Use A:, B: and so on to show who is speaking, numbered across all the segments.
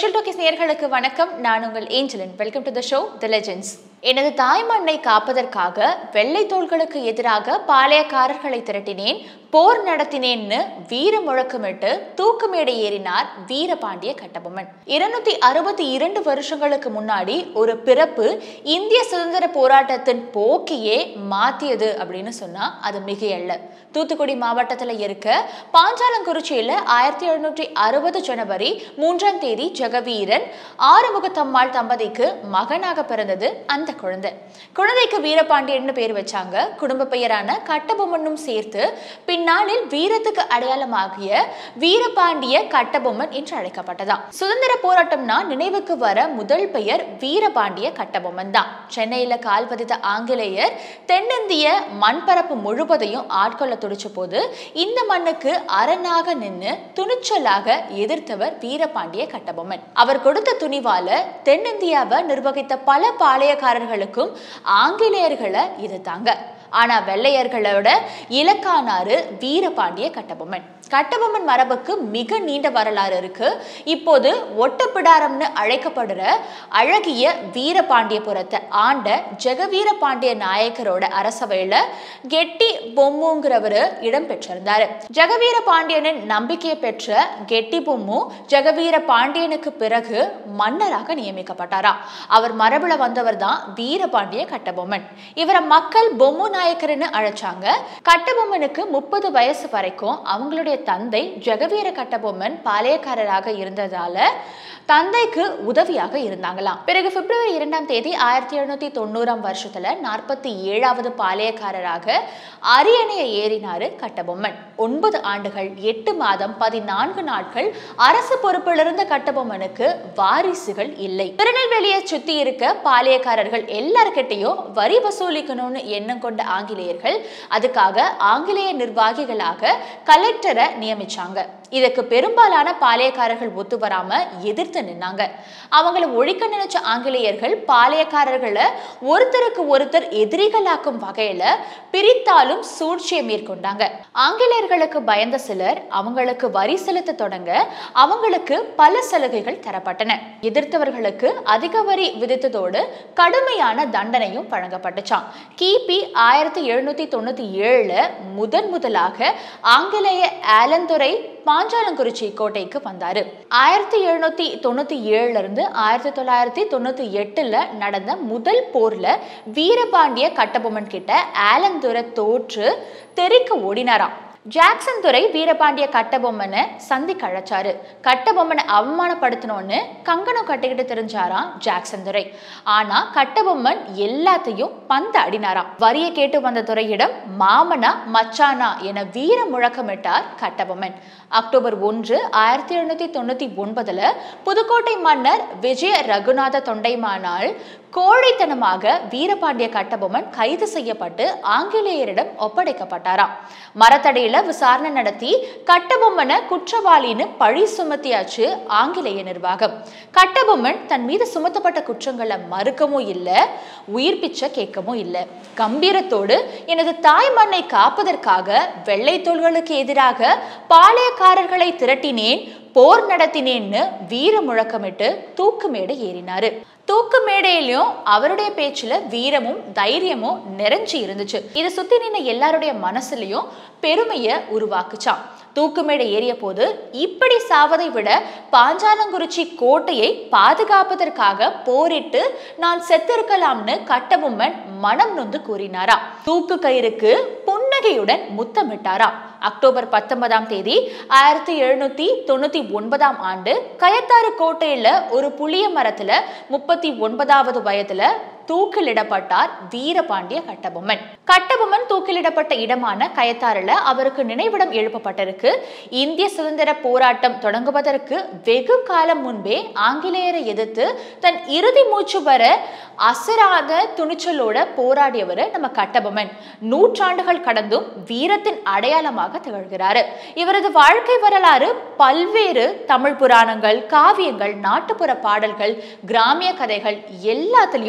A: social talkies நேயர்களுக்கு வணக்கம் நான் உங்கள் Angeline welcome to the show the legends எனது தாய்மண்ணை காப்பதற்காக வெள்ளை தோள்களுக்கு எதிராக பாளையக்காரர்களை திரட்டினேன் போர் நடத்தினேன்னு வீர முழக்கமிட்டு தூக்குமேடை ஏறினார் வீரபாண்டிய கட்டபொம்மன் இருநூத்தி அறுபத்தி இரண்டு வருஷங்களுக்கு முன்னாடி ஒரு பிறப்பு இந்திய சுதந்திர போராட்டத்தின் போக்கையே மாத்தியது அப்படின்னு சொன்னா அது மிகையல்ல தூத்துக்குடி மாவட்டத்தில் இருக்க பாஞ்சாலங்குறிச்சியில் ஆயிரத்தி எழுநூற்றி அறுபது ஜனவரி மூன்றாம் தேதி ஜெகவீரன் ஆறுமுகத்தம்மாள் தம்பதிக்கு மகனாக பிறந்தது அந்த குழந்தை குழந்தைக்கு வீரபாண்டியன்னு பேர் வச்சாங்க குடும்ப பெயரான கட்டபொம்மனும் சேர்த்து பின்னாளில் வீரத்துக்கு அடையாளமாகிய வீரபாண்டிய கட்டபொம்மன் என்று அழைக்கப்பட்டதாம் சுதந்திர போராட்டம்னா நினைவுக்கு வர முதல் பெயர் வீரபாண்டிய கட்டபொம்மன் தான் சென்னையில கால் பதித்த ஆங்கிலேயர் தென்னிந்திய மண்பரப்பு முழுவதையும் ஆட்கொள்ள துடிச்ச போது இந்த மண்ணுக்கு அரணாக நின்று துணிச்சலாக எதிர்த்தவர் வீரபாண்டிய கட்டபொம்மன் அவர் கொடுத்த துணிவால தென்னிந்தியாவை நிர்வகித்த பல பாளையக்காரர்களுக்கும் ஆங்கிலேயர்களை எதிர்த்தாங்க ஆனா வெள்ளையர்களோட இலக்கானாரு வீரபாண்டிய கட்டபொம்மன் கட்டபொம்மன் மரபுக்கு மிக நீண்ட வரலாறு இருக்கு இப்போது ஒட்டப்பிடாரம்னு அழைக்கப்படுற அழகிய வீரபாண்டியபுரத்தை ஆண்ட ஜெகவீர பாண்டிய நாயக்கரோட அரசவையில கெட்டி பொம்முங்கிறவரு இடம் பெற்றிருந்தாரு ஜெகவீர பாண்டியனின் நம்பிக்கையை பெற்ற கெட்டி பொம்மு ஜெகவீர பாண்டியனுக்கு பிறகு மன்னராக நியமிக்கப்பட்டாராம் அவர் மரபுல வந்தவர் தான் வீரபாண்டிய கட்டபொம்மன் இவரை மக்கள் பொம்மு நாயக்கர்னு அழைச்சாங்க கட்டபொம்மனுக்கு முப்பது வயசு வரைக்கும் அவங்களுடைய தந்தை ஜெகவீர கட்டபொம்மன் பாளையக்காரராக இருந்ததால தந்தைக்கு உதவியாக இருந்தாங்களாம் பிறகு பிப்ரவரி இரண்டாம் தேதி ஆயிரத்தி எழுநூத்தி தொண்ணூறாம் வருஷத்துல நாற்பத்தி ஏழாவது பாளையக்காரராக அரியணையை ஏறினாரு கட்டபொம்மன் ஒன்பது ஆண்டுகள் எட்டு மாதம் பதினான்கு நாட்கள் அரசு பொறுப்பில் இருந்த கட்டபொம்மனுக்கு வாரிசுகள் இல்லை திருநெல்வேலியை சுத்தி இருக்க பாளையக்காரர்கள் எல்லார்கிட்டையும் வரி வசூலிக்கணும்னு எண்ணம் கொண்ட ஆங்கிலேயர்கள் அதுக்காக ஆங்கிலேய நிர்வாகிகளாக கலெக்டரை நியமிச்சாங்க இதுக்கு பெரும்பாலான பாளையக்காரர்கள் ஒத்து வராம எதிர்த்து நின்னாங்க அவங்கள ஒழிக்க நினைச்ச ஆங்கிலேயர்கள் பாளையக்காரர்களை ஒருத்தருக்கு ஒருத்தர் எதிரிகளாக்கும் வகையில பிரித்தாலும் சூழ்ச்சியை மேற்கொண்டாங்க ஆங்கிலேயர்களுக்கு பயந்த சிலர் அவங்களுக்கு வரி செலுத்த தொடங்க அவங்களுக்கு பல சலுகைகள் தரப்பட்டன எதிர்த்தவர்களுக்கு அதிக வரி விதித்ததோடு கடுமையான தண்டனையும் வழங்கப்பட்டுச்சான் கிபி ஆயிரத்தி எழுநூத்தி தொண்ணூத்தி ஏழுல முதன் முதலாக ஆங்கிலேய ஆலந்துறை பாஞ்சாலங்குறிச்சி கோட்டைக்கு வந்தாரு ஆயிரத்தி எழுநூத்தி தொண்ணூத்தி ஏழுல இருந்து ஆயிரத்தி தொள்ளாயிரத்தி தொண்ணூத்தி எட்டுல நடந்த முதல் போர்ல வீரபாண்டிய கட்டபொம்மன் கிட்ட ஆலந்துரை தோற்று தெறிக்க ஓடினாராம் ஜாக்சன் துறை வீரபாண்டிய கட்டபொம்மனை சந்திக்க அழைச்சாரு கட்டபொம்மனை அவமானப்படுத்தணும்னு கங்கணம் கட்டிக்கிட்டு தெரிஞ்சாராம் ஜாக்சன் துறை ஆனா கட்டபொம்மன் எல்லாத்தையும் பந்து அடினாராம் வரிய கேட்டு வந்த துறையிடம் மாமனா மச்சானா என வீர முழக்கமிட்டார் கட்டபொம்மன் அக்டோபர் ஒன்று ஆயிரத்தி எழுநூத்தி தொண்ணூத்தி ஒன்பதுல புதுக்கோட்டை மன்னர் விஜய ரகுநாத தொண்டைமானால் கோழைத்தனமாக வீரபாண்டிய கட்டபொம்மன் கைது செய்யப்பட்டு ஆங்கிலேயரிடம் ஒப்படைக்கப்பட்டாராம் மரத்தடியில விசாரணை நடத்தி கட்டபொம்மனை குற்றவாளின்னு பழி சுமத்தியாச்சு ஆங்கிலேய நிர்வாகம் கட்டபொம்மன் தன் மீது சுமத்தப்பட்ட குற்றங்களை மறுக்கவும் இல்லை உயிர் பிச்சை கேட்கவும் இல்லை கம்பீரத்தோடு எனது தாய் மண்ணை காப்பதற்காக வெள்ளை தோள்களுக்கு எதிராக பாளையக்காரர்களை திரட்டினேன் போர் நடத்தினேன்னு வீர முழக்கமிட்டு தூக்கு மேடை ஏறினாரு தூக்கு மேடையிலையும் அவருடைய பேச்சுல வீரமும் தைரியமும் நிறைஞ்சு இருந்துச்சு இதை சுத்தி நின்ன எல்லாருடைய மனசுலயும் பெருமைய உருவாக்குச்சான் தூக்குமேடை ஏறிய போது இப்படி சாவதை விட பாஞ்சாலங்குறிச்சி கோட்டையை பாதுகாப்பதற்காக போரிட்டு நான் செத்திருக்கலாம்னு கட்டபொம்மன் மனம் நொந்து கூறினாரா தூக்கு கயிறுக்கு புன்னகையுடன் முத்தமிட்டாராம் அக்டோபர் பத்தொன்பதாம் தேதி ஆயிரத்தி எழுநூத்தி தொண்ணூத்தி ஒன்பதாம் ஆண்டு கயத்தாறு கோட்டையில ஒரு புளிய மரத்துல முப்பத்தி ஒன்பதாவது வயதுல தூக்கிலிடப்பட்டார் வீரபாண்டிய கட்டபொம்மன் கட்டபொம்மன் தூக்கிலிடப்பட்ட இடமான கயத்தாறுல அவருக்கு நினைவிடம் எழுப்பப்பட்டிருக்கு இந்திய சுதந்திர போராட்டம் தொடங்குவதற்கு வெகு காலம் முன்பே ஆங்கிலேயரை எதிர்த்து தன் இறுதி மூச்சு வர அசராத துணிச்சலோட போராடியவர் நம்ம கட்டபொம்மன் நூற்றாண்டுகள் கடந்தும் வீரத்தின் அடையாளமாக திகழ்கிறாரு இவரது வாழ்க்கை வரலாறு பல்வேறு தமிழ் புராணங்கள் காவியங்கள் நாட்டுப்புற பாடல்கள் கிராமிய கதைகள் எல்லாத்துலயும் இடம்பெற்று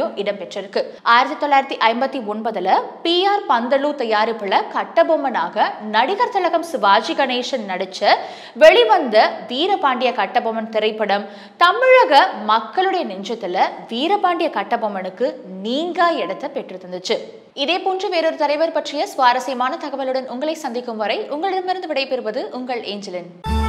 A: பெற்றிருக்கு ஆயிரத்தி தொள்ளாயிரத்தி ஐம்பத்தி ஒன்பதுல பி ஆர் பந்தலு தயாரிப்புல கட்டபொம்மனாக நடிகர் திலகம் சிவாஜி கணேசன் நடிச்ச வெளிவந்த வீரபாண்டிய கட்டபொம்மன் திரைப்படம் தமிழக மக்களுடைய நெஞ்சத்துல வீரபாண்டிய கட்டபொம்மனுக்கு நீங்கா இடத்தை பெற்று தந்துச்சு இதே போன்று வேறொரு தலைவர் பற்றிய சுவாரஸ்யமான தகவலுடன் உங்களை சந்திக்கும் வரை உங்களிடமிருந்து விடைபெறுவது உங்கள் ஏஞ்சலின்